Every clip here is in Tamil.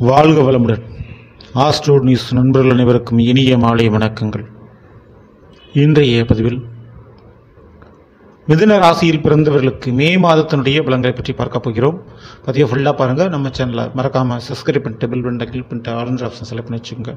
வாழ்க வளமுடன் ஆஸ்ட்ரோ நியூஸ் நண்பர்கள் அனைவருக்கும் இனிய மாலை வணக்கங்கள் இன்றைய பதிவில் மிதுன ராசியில் பிறந்தவர்களுக்கு மே மாதத்தினுடைய பலன்களை பற்றி பார்க்க போகிறோம் பதிவை ஃபுல்லாக பாருங்கள் நம்ம சேனலை மறக்காமல் சப்ஸ்கிரைப் பண்ணிட்டு பெல் பட்டனை கிளிக் பண்ணிட்டு ஆரஞ்சு ஆப்ஷன் செலக்ட் பண்ணி வச்சுக்கோங்க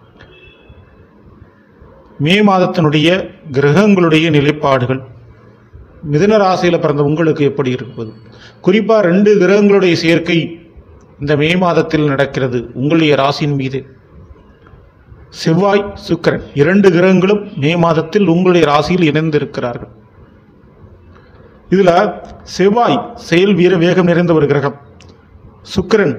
மே மாதத்தினுடைய கிரகங்களுடைய நிலைப்பாடுகள் மிதுன ராசியில் பிறந்த உங்களுக்கு எப்படி இருப்பது குறிப்பாக ரெண்டு கிரகங்களுடைய சேர்க்கை இந்த மே மாதத்தில் நடக்கிறது உங்களுடைய ராசியின் மீது செவ்வாய் சுக்கிரன் இரண்டு கிரகங்களும் மே மாதத்தில் உங்களுடைய ராசியில் இணைந்திருக்கிறார்கள் இதுல செவ்வாய் செயல் வீர வேகம் நிறைந்த ஒரு கிரகம் சுக்கிரன்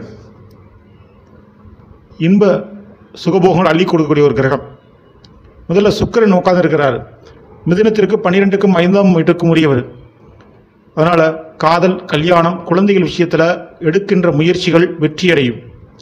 இன்ப சுகபோகங்கள் அள்ளி கொடுக்கக்கூடிய ஒரு கிரகம் முதல்ல சுக்கிரன் உட்கார்ந்து இருக்கிறார் மிதுனத்திற்கு பன்னிரெண்டுக்கும் ஐந்தாம் வீட்டுக்கும் உரியவர் அதனால காதல் கல்யாணம் குழந்தைகள் விஷயத்துல எடுக்கின்ற முயற்சிகள் வெற்றியடையும்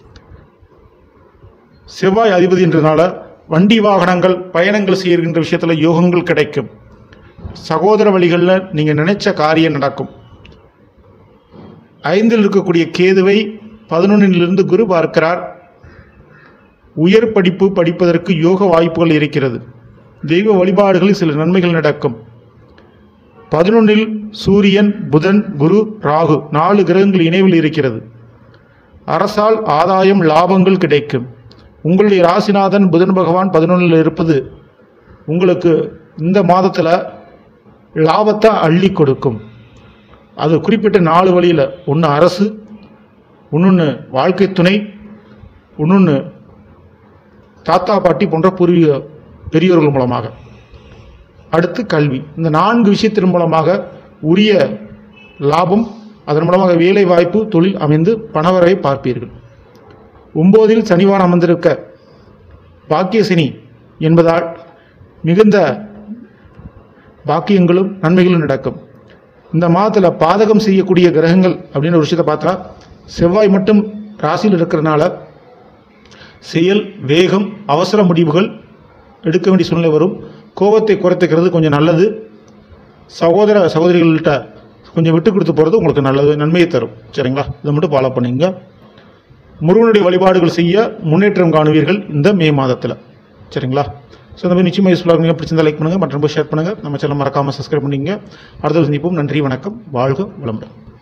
செவ்வாய் அதிபதின்றதுனால வண்டி வாகனங்கள் பயணங்கள் செய்கின்ற விஷயத்துல யோகங்கள் கிடைக்கும் சகோதர வழிகளில் நீங்க நினைச்ச காரியம் நடக்கும் ஐந்தில் இருக்கக்கூடிய கேதுவை பதினொன்னிலிருந்து குரு பார்க்கிறார் உயர் படிப்பு படிப்பதற்கு யோக வாய்ப்புகள் இருக்கிறது தெய்வ வழிபாடுகளில் சில நன்மைகள் நடக்கும் பதினொன்றில் சூரியன் புதன் குரு ராகு நாலு கிரகங்கள் இணைவில் இருக்கிறது அரசால் ஆதாயம் லாபங்கள் கிடைக்கும் உங்களுடைய ராசிநாதன் புதன் பகவான் பதினொன்றில் இருப்பது உங்களுக்கு இந்த மாதத்தில் லாபத்தை அள்ளி கொடுக்கும் அது குறிப்பிட்ட நாலு வழியில் ஒன்று அரசு இன்னொன்று வாழ்க்கை துணை இன்னொன்று தாத்தா பாட்டி போன்ற பூர்வீக பெரியோர்கள் மூலமாக அடுத்து கல்வி இந்த நான்கு விஷயத்தின் மூலமாக உரிய லாபம் அதன் மூலமாக வேலை வாய்ப்பு தொழில் அமைந்து பணவரவை பார்ப்பீர்கள் ஒம்போதில் சனிவாரம் அமர்ந்திருக்க பாக்கிய சனி என்பதால் மிகுந்த பாக்கியங்களும் நன்மைகளும் நடக்கும் இந்த மாதத்தில் பாதகம் செய்யக்கூடிய கிரகங்கள் அப்படின்னு ஒரு விஷயத்தை பார்த்தா செவ்வாய் மட்டும் ராசியில் இருக்கிறனால செயல் வேகம் அவசர முடிவுகள் எடுக்க வேண்டிய சூழ்நிலை வரும் கோபத்தை குறைத்துக்கிறது கொஞ்சம் நல்லது சகோதர சகோதரிகள்கிட்ட கொஞ்சம் விட்டு கொடுத்து போகிறது உங்களுக்கு நல்லது நன்மையை தரும் சரிங்களா இதை மட்டும் ஃபாலோ பண்ணுங்க முருகனுடைய வழிபாடுகள் செய்ய முன்னேற்றம் காணுவீர்கள் இந்த மே மாதத்தில் சரிங்களா ஸோ இந்த மாதிரி நிச்சயமாக யூஸ்ஃபுல்லாக நீங்கள் பிடிச்சிருந்தா லைக் பண்ணுங்கள் மற்றும் ஷேர் பண்ணுங்கள் நம்ம சேனல் மறக்காமல் சப்ஸ்கிரைப் பண்ணிங்க அடுத்த சந்திப்போம் நன்றி வணக்கம் வாழ்க வளமுடன்